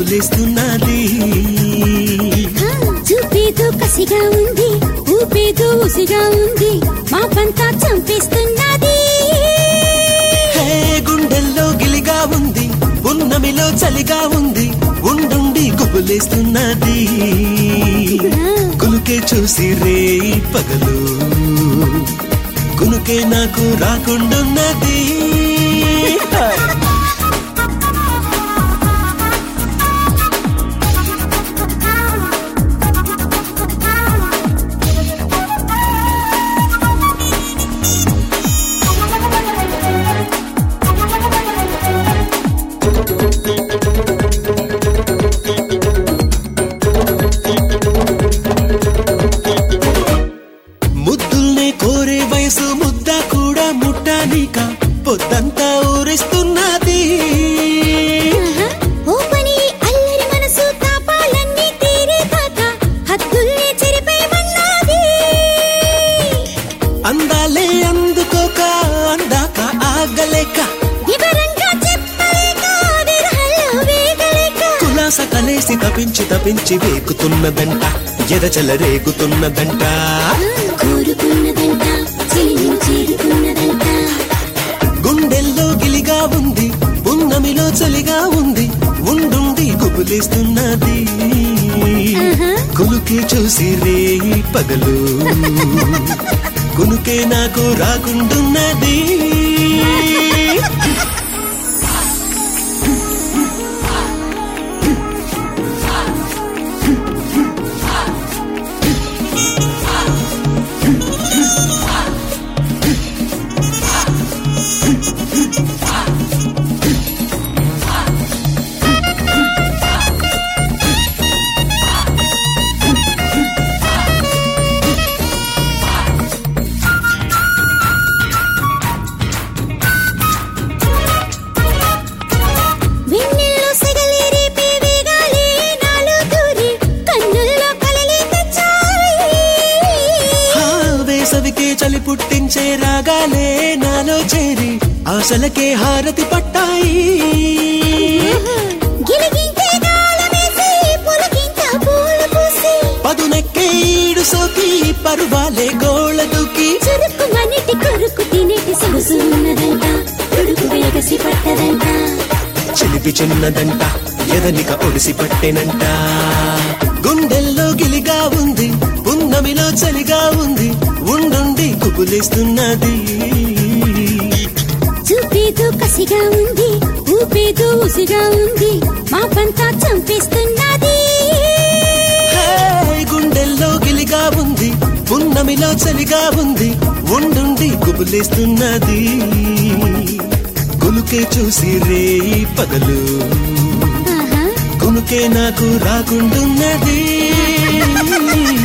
గుబులేస్తున్నది చూపేదో కసిగా ఉంది ఊపేదో ఉసిగా ఉంది మా పంతా చంపేస్తున్నది హే గుండెల్లో గిలిగా ఉంది ఉన్నమిలో చలిగా ఉంది ఉండుండి గుబులేస్తున్నది కులుకే చూసి రే పగలు కునుకే నాకు రాకుండున్నది ముద్దుల్నే కోరే వయసు ముద్ద కూడా ముట్టానిక పొద్దంతా ఊరిస్తున్నది ఓ పని అల్లరి మనసు తాపాలన్నీ తీరే కాక హద్దుల్ని చెరిపేయమన్నది అందాలే అందుకోక అందాక ఆగలేక వివరంగా చెప్పలేక విరహంలో వేగలేక కులాస కలేసి తపించి తపించి వేకుతున్నదంట ఎదచల రేగుతున్నదంట కోరుకున్నదంట చెలిని చేరుకున్నదంట గుండెల్లో గిలిగా ఉంది ఉన్నమిలో చలిగా ఉంది ఉండుండి గుబులేస్తున్నది కులుకే చూసి రే పగలు కునుకే నాకు రాకుండున్నది వెన్నెల్లో సెగలి రేపే వేగాలే నాలో దూరి కన్నుల్లో కలలే తెచ్చాయి హా, వేసవికే చలి పుట్టించే రాగాలే నాలో చేరి ఆశలకే హారతి పట్టాయి గిలిగింతే గాలమేసి పులకింత పూలు పూసి పదునెక్కే ఈడు సోకి పరువాలే గోళ దూకి చురుకు మనిటి కొరుకు తినేటి సొగసు ఉన్నదంట కొడుకు వేగసి పట్టదంట చిలిపి చిన్నదంట ఎదనిక ఒడిసి పట్టెనంట గుండెల్లో గిలిగా ఉంది ఉన్నమిలో చలిగా ఉంది ఉండుండి కుబులేస్తున్నది చూపేదో కసిగా ఉంది ఊపేదో ఉసిగా ఉంది మా పంతా చంపేస్తున్నది హే, గుండెల్లో గిలిగా ఉంది ఉన్నమిలో చలిగా ఉంది ఉండుండి కుబులేస్తున్నది కులుకే చూసి రే పగలు ఆహా కునుకే నాకు రాకుండున్నది